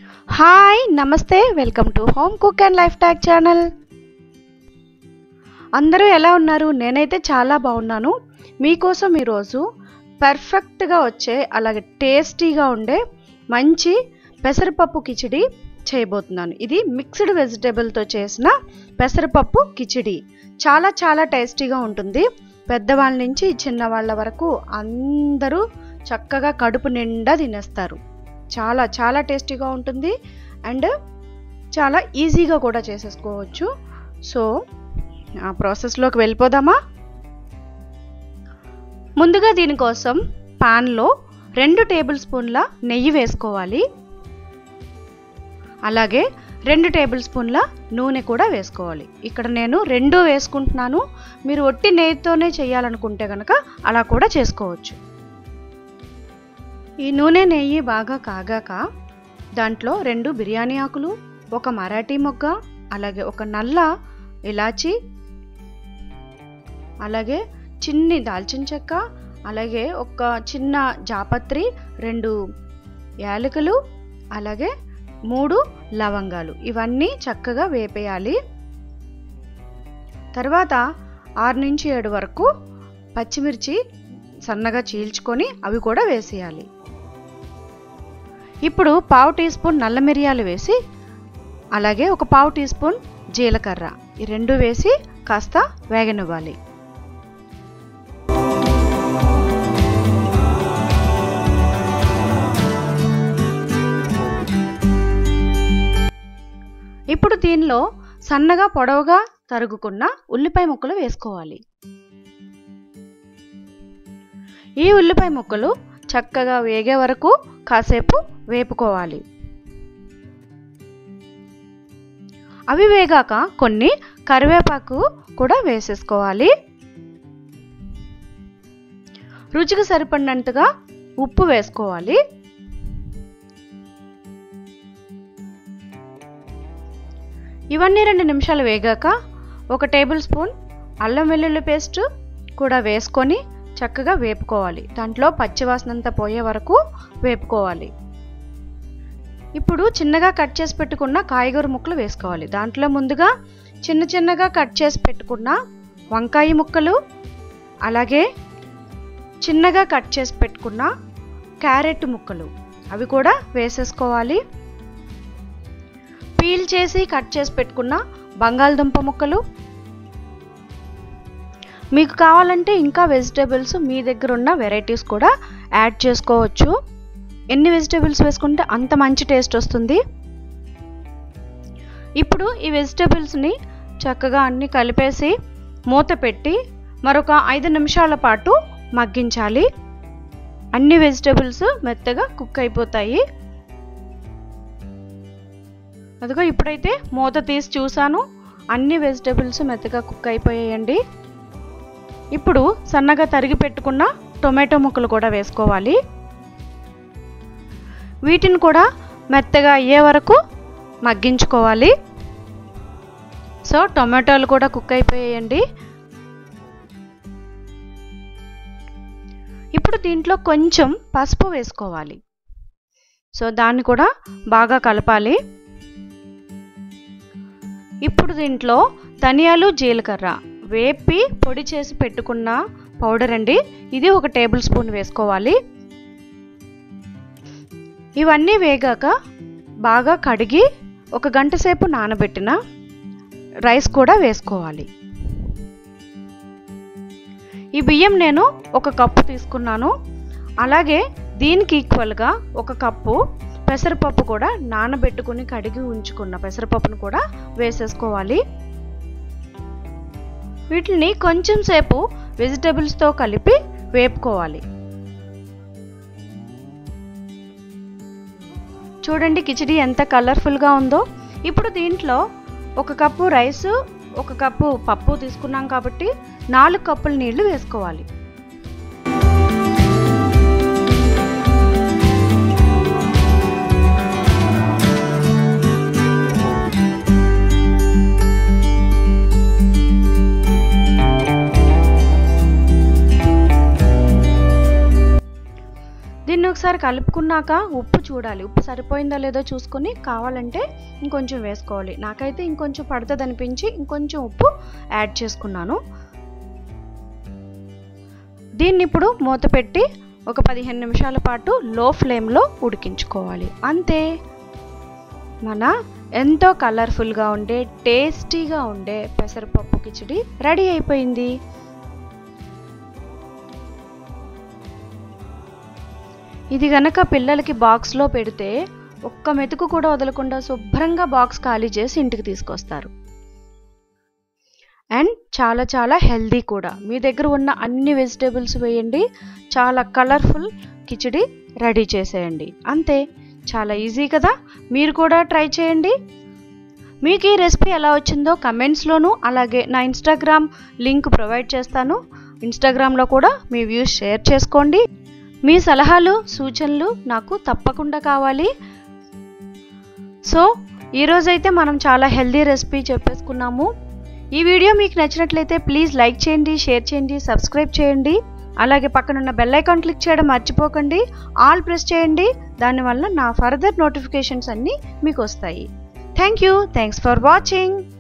hi నమస్తే welcome to home cook and life talk channel అందరూ ఎలా ఉన్నారు నేనైతే చాలా బాగున్నాను మీకోసం ఈరోజు పర్ఫెక్ట్గా వచ్చే అలాగే టేస్టీగా ఉండే మంచి పెసరపప్పు కిచిడి చేయబోతున్నాను ఇది మిక్స్డ్ వెజిటేబుల్తో చేసిన పెసరపప్పు కిచిడి చాలా చాలా టేస్టీగా ఉంటుంది పెద్దవాళ్ళ నుంచి చిన్నవాళ్ళ వరకు అందరూ చక్కగా కడుపు నిండా తినేస్తారు చాలా చాలా టేస్టీగా ఉంటుంది అండ్ చాలా ఈజీగా కూడా చేసేసుకోవచ్చు సో ఆ ప్రాసెస్లోకి వెళ్ళిపోదామా ముందుగా దీనికోసం పాన్లో రెండు టేబుల్ స్పూన్ల నెయ్యి వేసుకోవాలి అలాగే రెండు టేబుల్ స్పూన్ల నూనె కూడా వేసుకోవాలి ఇక్కడ నేను రెండు వేసుకుంటున్నాను మీరు ఒట్టి నెయ్యితోనే చేయాలనుకుంటే కనుక అలా కూడా చేసుకోవచ్చు ఈ నూనె నెయ్యి బాగా కాగాక దాంట్లో రెండు బిర్యానీ ఆకులు ఒక మరాఠీ మొగ్గ అలాగే ఒక నల్ల ఇలాచి అలాగే చిన్ని దాల్చిన చెక్క అలాగే ఒక చిన్న జాపత్రి రెండు యాలకులు అలాగే మూడు లవంగాలు ఇవన్నీ చక్కగా వేపేయాలి తర్వాత ఆరు నుంచి ఏడు వరకు పచ్చిమిర్చి సన్నగా చీల్చుకొని అవి కూడా వేసేయాలి ఇప్పుడు పావు టీ స్పూన్ నల్ల మిరియాలు వేసి అలాగే ఒక పావు టీ స్పూన్ జీలకర్ర ఈ రెండు వేసి కాస్త వేగనివ్వాలి ఇప్పుడు దీనిలో సన్నగా పొడవుగా తరుగుకున్న ఉల్లిపాయ ముక్కలు వేసుకోవాలి ఈ ఉల్లిపాయ ముక్కలు చక్కగా వేగే వరకు కాసేపు వేపుకోవాలి అవి వేగాక కొన్ని కరివేపాకు కూడా వేసేసుకోవాలి రుచికి సరిపడినంతగా ఉప్పు వేసుకోవాలి ఇవన్నీ రెండు నిమిషాలు వేగాక ఒక టేబుల్ స్పూన్ అల్లం వెల్లుల్లి పేస్ట్ కూడా వేసుకొని చక్కగా వేపుకోవాలి దాంట్లో పచ్చివాసనంతా పోయే వరకు వేపుకోవాలి ఇప్పుడు చిన్నగా కట్ చేసి పెట్టుకున్న కాయగూర ముక్కలు వేసుకోవాలి దాంట్లో ముందుగా చిన్న చిన్నగా కట్ చేసి పెట్టుకున్న వంకాయ ముక్కలు అలాగే చిన్నగా కట్ చేసి పెట్టుకున్న క్యారెట్ ముక్కలు అవి కూడా వేసేసుకోవాలి పీల్ చేసి కట్ చేసి పెట్టుకున్న బంగాళదుంప ముక్కలు మీకు కావాలంటే ఇంకా వెజిటేబుల్స్ మీ దగ్గర ఉన్న వెరైటీస్ కూడా యాడ్ చేసుకోవచ్చు ఎన్ని వెజిటేబుల్స్ వేసుకుంటే అంత మంచి టేస్ట్ వస్తుంది ఇప్పుడు ఈ వెజిటేబుల్స్ని చక్కగా అన్ని కలిపేసి మూత పెట్టి మరొక ఐదు నిమిషాల పాటు మగ్గించాలి అన్ని వెజిటేబుల్స్ మెత్తగా కుక్ అయిపోతాయి అదిగో ఇప్పుడైతే మూత తీసి చూసాను అన్ని వెజిటేబుల్స్ మెత్తగా కుక్ అయిపోయాయండి ఇప్పుడు సన్నగా తరిగి పెట్టుకున్న టొమాటో ముక్కలు కూడా వేసుకోవాలి వీటిని కూడా మెత్తగా అయ్యే వరకు మగ్గించుకోవాలి సో టొమాటోలు కూడా కుక్ అయిపోయాయండి ఇప్పుడు దీంట్లో కొంచెం పసుపు వేసుకోవాలి సో దాన్ని కూడా బాగా కలపాలి ఇప్పుడు దీంట్లో ధనియాలు జీలకర్ర వేపి పొడి చేసి పెట్టుకున్న పౌడర్ అండి ఇది ఒక టేబుల్ స్పూన్ వేసుకోవాలి ఇవన్నీ వేగాక బాగా కడిగి ఒక గంట సేపు నానబెట్టిన రైస్ కూడా వేసుకోవాలి ఈ బియ్యం నేను ఒక కప్పు తీసుకున్నాను అలాగే దీనికి ఈక్వల్గా ఒక కప్పు పెసరపప్పు కూడా నానబెట్టుకుని కడిగి ఉంచుకున్న పెసరపప్పును కూడా వేసేసుకోవాలి వీటిని కొంచెం సేపు వెజిటేబుల్స్తో కలిపి వేపుకోవాలి చూడండి కిచిడి ఎంత కలర్ఫుల్గా ఉందో ఇప్పుడు దీంట్లో ఒక కప్పు రైస్ ఒక కప్పు పప్పు తీసుకున్నాం కాబట్టి నాలుగు కప్పుల నీళ్లు వేసుకోవాలి దీన్ని ఒకసారి కలుపుకున్నాక ఉప్పు చూడాలి ఉప్పు సరిపోయిందో లేదో చూసుకొని కావాలంటే ఇంకొంచెం వేసుకోవాలి నాకైతే ఇంకొంచెం పడుతుంది అనిపించి ఇంకొంచెం ఉప్పు యాడ్ చేసుకున్నాను దీన్ని ఇప్పుడు మూత పెట్టి ఒక పదిహేను నిమిషాల పాటు లో ఫ్లేమ్లో ఉడికించుకోవాలి అంతే మన ఎంతో కలర్ఫుల్గా ఉండే టేస్టీగా ఉండే పెసరపప్పు కిచిడి రెడీ అయిపోయింది ఇది గనక పిల్లలకి బాక్స్లో పెడితే ఒక్క మెతుకు కూడా వదలకుండా శుభ్రంగా బాక్స్ ఖాళీ చేసి ఇంటికి తీసుకొస్తారు అండ్ చాలా చాలా హెల్దీ కూడా మీ దగ్గర ఉన్న అన్ని వెజిటేబుల్స్ వేయండి చాలా కలర్ఫుల్ కిచిడి రెడీ చేసేయండి అంతే చాలా ఈజీ కదా మీరు కూడా ట్రై చేయండి మీకు ఈ రెసిపీ ఎలా వచ్చిందో కమెంట్స్లోనూ అలాగే నా ఇన్స్టాగ్రామ్ లింక్ ప్రొవైడ్ చేస్తాను ఇన్స్టాగ్రామ్లో కూడా మీ వ్యూస్ షేర్ చేసుకోండి మీ సలహాలు సూచనలు నాకు తప్పకుండా కావాలి సో ఈరోజైతే మనం చాలా హెల్దీ రెసిపీ చెప్పేసుకున్నాము ఈ వీడియో మీకు నచ్చినట్లయితే ప్లీజ్ లైక్ చేయండి షేర్ చేయండి సబ్స్క్రైబ్ చేయండి అలాగే పక్కనున్న బెల్ ఐకాన్ క్లిక్ చేయడం మర్చిపోకండి ఆల్ ప్రెస్ చేయండి దానివల్ల నా ఫర్దర్ నోటిఫికేషన్స్ అన్నీ మీకు వస్తాయి thank you thanks for watching